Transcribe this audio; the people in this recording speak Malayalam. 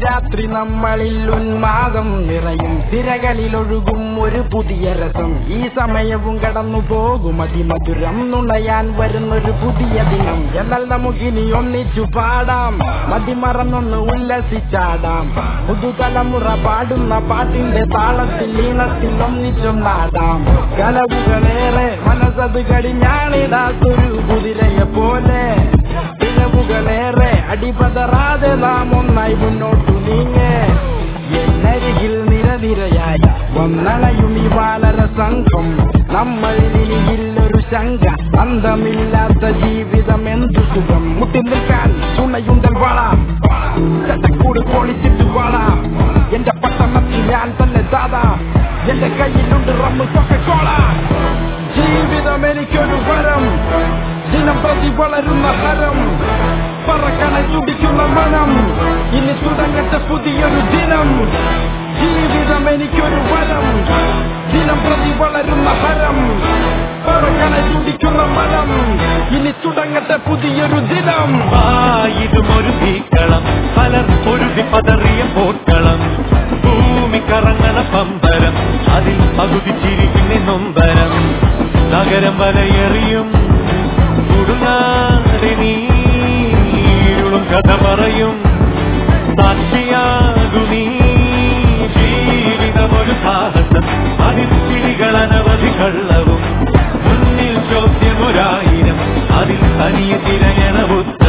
പാതിരാത്രി നമ്മളിൽ ഉന്മാദം നിറയും തിരകളിലൊഴുകും ഒരു പുതിയ രസം ഈ സമയവും കടന്നു പോകും അതിമധുരം നുണയാൻ വരുന്നൊരു പുതിയ ദിനം എന്നാൽ നമുക്കിനി ഒന്നിച്ചു പാടാം മതിമറന്നൊന്ന് ഉല്ലസിച്ചാടാം പുതുതലമുറ പാടുന്ന പാട്ടിന്റെ താളത്തിൽ ഈണത്തിൽ ഒന്നിച്ചൊന്നാടാം കലവുകളേറെ മനസ്സത് കടിഞ്ഞാണിടാത്തൊരു കുതിരയെ പോലെ പിഴവുകളേറെ അടിപതറാതെ നാം ഒന്നായി മുന്നോട്ടു നീങ്ങേ എന്നരികിൽ നിരനിരയായി വന്നണയും ഈ ബാലര സംഘം നമ്മളിൽ ഇനിയില്ലൊരു ശങ്ക അന്തമില്ലാത്ത ജീവിതം എന്തു സുഖം മുട്ടി നിൽക്കാൻ തുണയുണ്ടൽ വള ചട്ടക്കൂട് പൊളിച്ചിട്ട് വള എന്റെ പട്ടണത്തിൽ ഞാൻ തന്നെ ദാദാ എന്റെ കയ്യിലുണ്ട് റമ്മ് കൊക്കക്കോള ജീവിതം എനിക്കൊരു വരം ദിനം പ്രതി വളരുന്ന ഹരം പറക്കണ തുടിക്കുന്ന മനം ഇനി തുടങ്ങട്ടെ പുതിയൊരു ദിനം ജീവിതം എനിക്കൊരു വരം ദിനം പ്രതി വളരുന്ന ഹരം പറക്കണ തുടിക്കുന്ന മനം ഇനി തുടങ്ങട്ടെ പുതിയൊരു ദിനം ആയിരം ഒരു തീക്കളം പലർ പൊരുതി പതറിയ പോർക്കളം ഭൂമി കറങ്ങണ പമ്പരം അതിൽ പകുതി ചിരിക്കുന്ന നൊമ്പരം നഗരം വലയെറിയും ചുടുനാടി നീരുളും കഥ പറയും സാക്ഷിയാകു നീ ജീവിതമൊരു സാഹസം അതിൽ ചിരികൾ അനവധി കള്ളവും മുന്നിൽ ചോദ്യമൊരായിരം അതിൽ തനിയെ തിരയണ ഉത്തരം